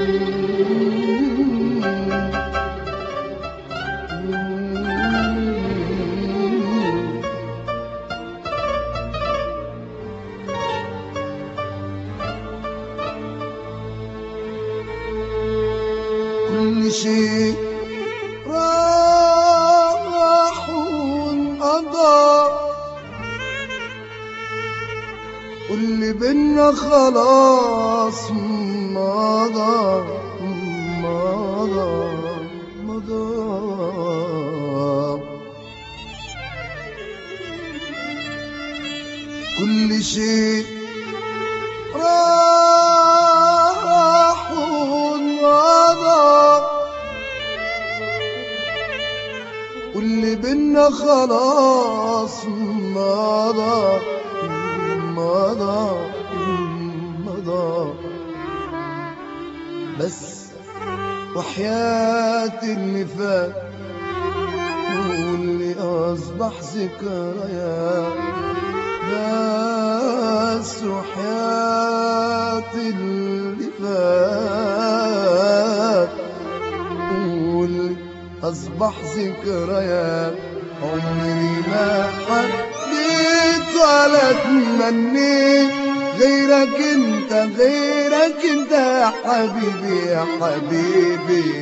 كل شيء راح وانقضى واللي بينا خلاص مضى مضى مضى كل شيء راح وانقضى واللي بينا خلاص مضى مضى مضى بس وحياة اللي فات واللي أصبح ذكريات بس وحياة اللي فات واللي أصبح ذكريات عمري ما حبيت ولا تمنيت غيرك انت غيرك انت يا حبيبي يا حبيبي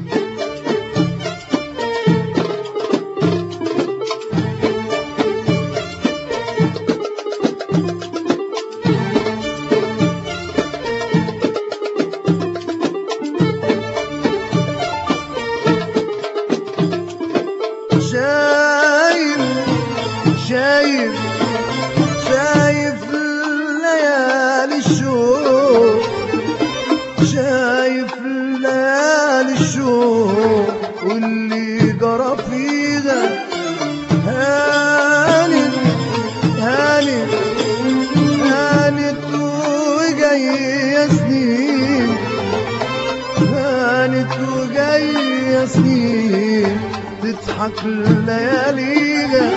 شايف شايف شايف ليالي الشوق شايف ليالي الشوق واللي جرى فيها هانت هانت هانت وجاية سنين هانت وجاية سنين تضحك لياليها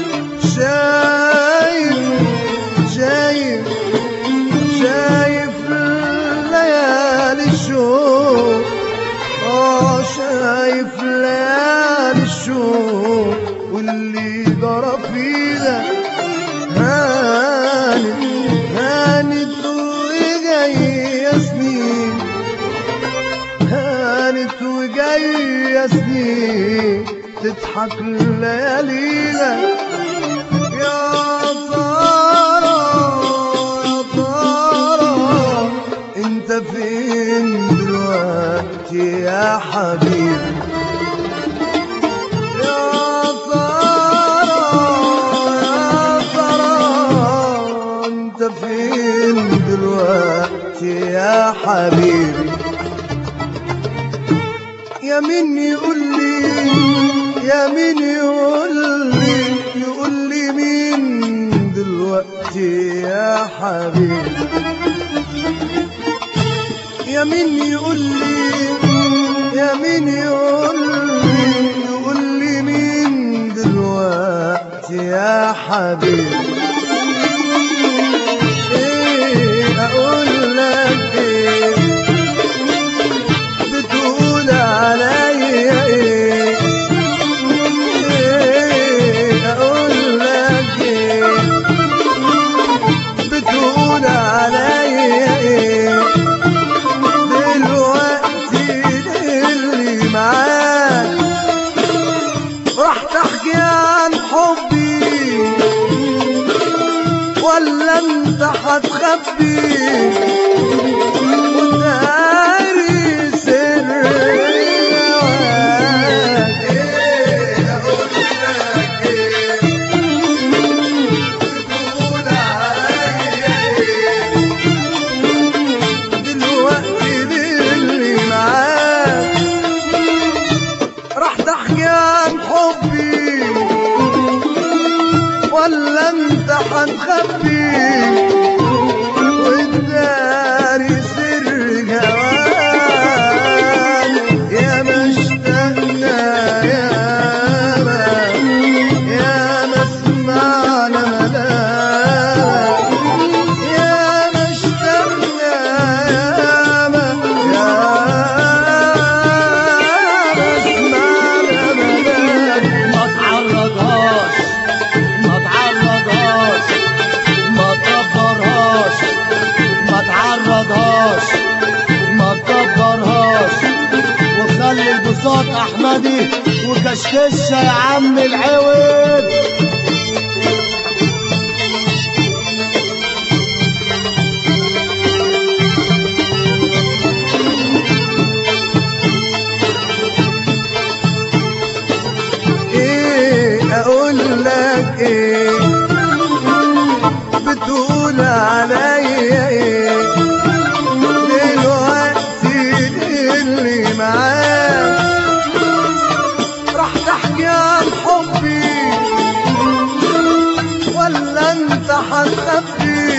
شايف شايف شايف ليالي الشوق اه شايف ليالي الشوق واللي جرى فيها هانت هانت وجاية سنين هانت وجاية سنين تضحك ليالينا يا ترى يا ترى انت فين دلوقتي يا حبيبي يا ترى يا ترى انت فين دلوقتي يا حبيبي يا مين يقول لي يا مين يقول لي يقول لي مين دلوقتي يا حبيبي يا مين يقول لي يا مين يقول لي يقول لي مين دلوقتي يا حبيبي ايه اقول لك ايه بتقول عليا ايه ايه اقول لك ايه بتقول عليا ايه دلوقتي اللي معاك راح تحكي عن حبي ولا انت هتخبي وداري سرك ايه اقول لك ايه بتقول عليا ايه دلوقتي اللي معاك راح تحكي عن حبي ولا انت هتخبي واداني صوت احمدي وكشكشه يا عم العوض ايه اقول لك ايه بتقول عليا ايه دلوقتي اللي معاك راح تحكي عن حبي ولا انت هتخبي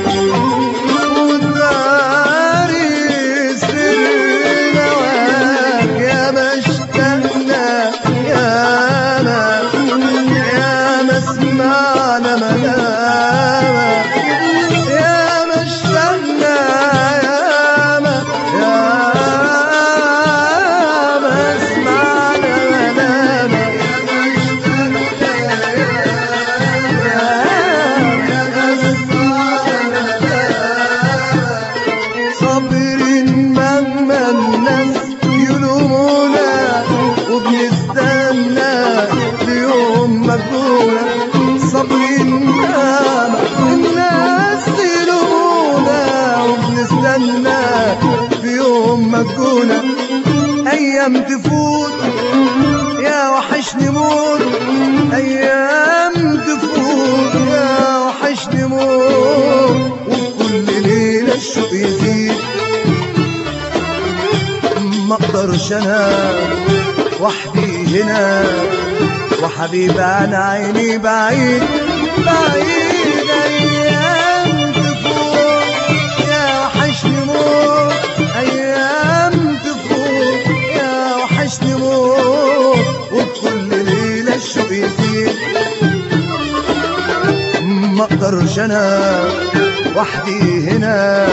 وداري سر نواك يا ما اشتقنا يا ما يا ما سمعنا ملامك يا ما اشتقنا يا ما يا ما سمعنا ملامك صابرين مهما الناس يلومونا وبنستنى ليوم مجنونة صابرين مهما الناس يلومونا وبنستنى في يوم مجنونة أيام تفوت يا وحشني موت أيام تفوت يا وحشني موت وكل ليلة الشوق يزيد ما اقدرش انا وحدي هنا وحبيبي عن عيني بعيد بعيد ايام تفوت يا وحشني موت ايام تفوت يا وحشني موت وكل ليله الشوق يزيد ما اقدرش انا وحدي هنا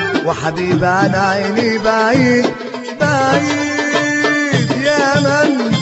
وحبيبي عن عيني بعيد بعيد يا من